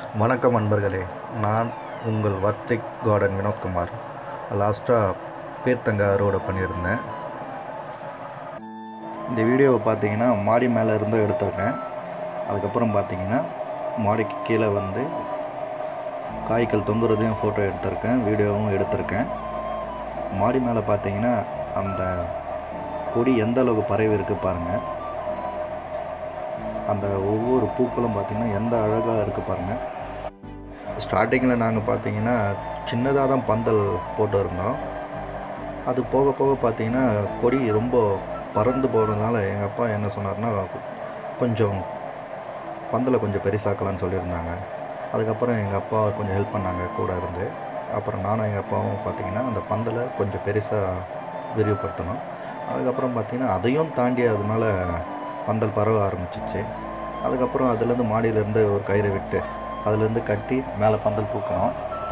வணக்கம் நண்பர்களே நான் உங்கள் வர்த்திக் கார்டன் வினோத்குமார் லாஸ்ட்டாக பீர்த்தங்க அறுவடை பண்ணியிருந்தேன் இந்த வீடியோவை பார்த்தீங்கன்னா மாடி மேலே இருந்து எடுத்திருக்கேன் அதுக்கப்புறம் பார்த்தீங்கன்னா மாடிக்கு கீழே வந்து காய்கள் தொங்குறதையும் ஃபோட்டோ எடுத்திருக்கேன் வீடியோவும் எடுத்திருக்கேன் மாடி மேலே பார்த்தீங்கன்னா அந்த கொடி எந்த அளவுக்கு பரவி இருக்கு பாருங்கள் அந்த ஒவ்வொரு பூக்களும் பார்த்திங்கன்னா எந்த அழகாக இருக்குது பாருங்கள் ஸ்டார்டிங்கில் நாங்கள் பார்த்தீங்கன்னா சின்னதாக தான் பந்தல் போட்டு இருந்தோம் அது போக போக பார்த்தீங்கன்னா கொடி ரொம்ப பறந்து போகிறதுனால எங்கள் அப்பா என்ன சொன்னார்னா கொஞ்சம் பந்தலை கொஞ்சம் பெருசாக்கலாம்னு சொல்லியிருந்தாங்க அதுக்கப்புறம் எங்கள் அப்பா கொஞ்சம் ஹெல்ப் பண்ணாங்க கூட இருந்து அப்புறம் நானும் எங்கள் அப்பாவும் பார்த்தீங்கன்னா அந்த பந்தலை கொஞ்சம் பெருசாக விரிவுபடுத்தணும் அதுக்கப்புறம் பார்த்தீங்கன்னா அதையும் தாண்டி அது மேலே பந்தல் பரவ ஆரம்பிச்சிச்சு அதுக்கப்புறம் அதுலேருந்து மாடியிலேருந்து ஒரு கயிறை விட்டு அதுலேருந்து கட்டி மேலே பந்தல் தூக்கணும்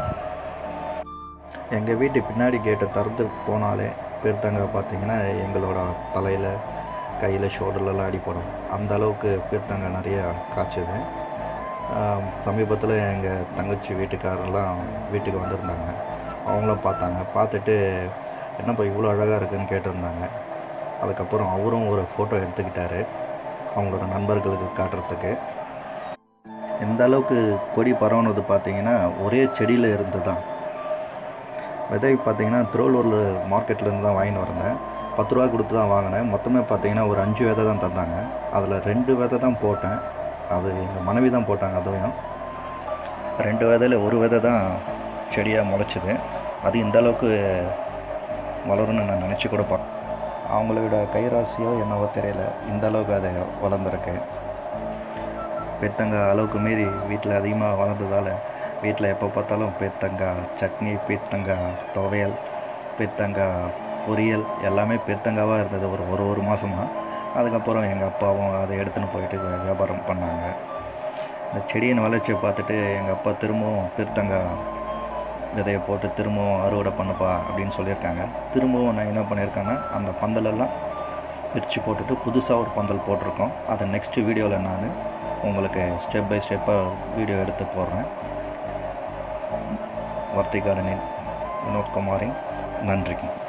எங்கள் வீட்டு பின்னாடி கேட்டை திறந்து போனாலே பெருத்தங்க பார்த்தீங்கன்னா எங்களோட தலையில் கையில் ஷோல்டர்லலாம் அடிப்படும் அந்த அளவுக்கு பெருத்தங்க நிறைய காய்ச்சது சமீபத்தில் எங்கள் தங்கச்சி வீட்டுக்காரெல்லாம் வீட்டுக்கு வந்திருந்தாங்க அவங்களும் பார்த்தாங்க பார்த்துட்டு என்னப்பா இவ்வளோ அழகாக இருக்குன்னு கேட்டிருந்தாங்க அதுக்கப்புறம் அவரும் ஒரு ஃபோட்டோ எடுத்துக்கிட்டாரு அவங்களோட நண்பர்களுக்கு காட்டுறதுக்கு எந்த அளவுக்கு கொடி பரவுனது பார்த்தீங்கன்னா ஒரே செடியில் இருந்து தான் விதை பார்த்தீங்கன்னா திருவள்ளூரில் மார்க்கெட்லேருந்து தான் வாங்கிட்டு வந்தேன் பத்து ரூபா கொடுத்து தான் வாங்கினேன் மொத்தமே பார்த்தீங்கன்னா ஒரு அஞ்சு விதை தான் தந்தாங்க அதில் ரெண்டு விதை தான் போட்டேன் அது எங்கள் மனைவி தான் போட்டாங்க அதுவும் ரெண்டு விதையில் ஒரு விதை தான் செடியாக முளைச்சிது அது இந்த அளவுக்கு வளரும்னு நான் நினச்சி கூட பார்க்க அவங்களோட கைராசியோ என்னவோ தெரியல இந்த அளவுக்கு அதை வளர்ந்துருக்கு பெத்தங்காய் அளவுக்கு மீறி வீட்டில் அதிகமாக வளர்ந்ததால் வீட்டில் எப்போ பார்த்தாலும் பெத்தங்காய் சட்னி பீர்த்தங்காய் துவையல் பீர்த்தங்காய் பொரியல் எல்லாமே பீர்த்தங்காவாக இருந்தது ஒரு ஒரு ஒரு மாதமாக அதுக்கப்புறம் எங்கள் அப்பாவும் அதை எடுத்துன்னு போயிட்டு வியாபாரம் பண்ணாங்க இந்த செடியின் வளர்ச்சியை பார்த்துட்டு எங்கள் அப்பா திரும்பவும் பீர்த்தங்காய் விதையை போட்டு திரும்பவும் அறுவடை பண்ணுப்பா அப்படின்னு சொல்லியிருக்காங்க திரும்பவும் நான் என்ன பண்ணியிருக்கேன்னா அந்த பந்தலெல்லாம் பிரித்து போட்டுட்டு புதுசாக ஒரு பந்தல் போட்டிருக்கோம் அதை நெக்ஸ்ட் வீடியோவில் நான் உங்களுக்கு ஸ்டெப் பை ஸ்டெப்பாக வீடியோ எடுத்து போடுறேன் வர்த்திகாரனின் வினோத்குமாரின் நன்றி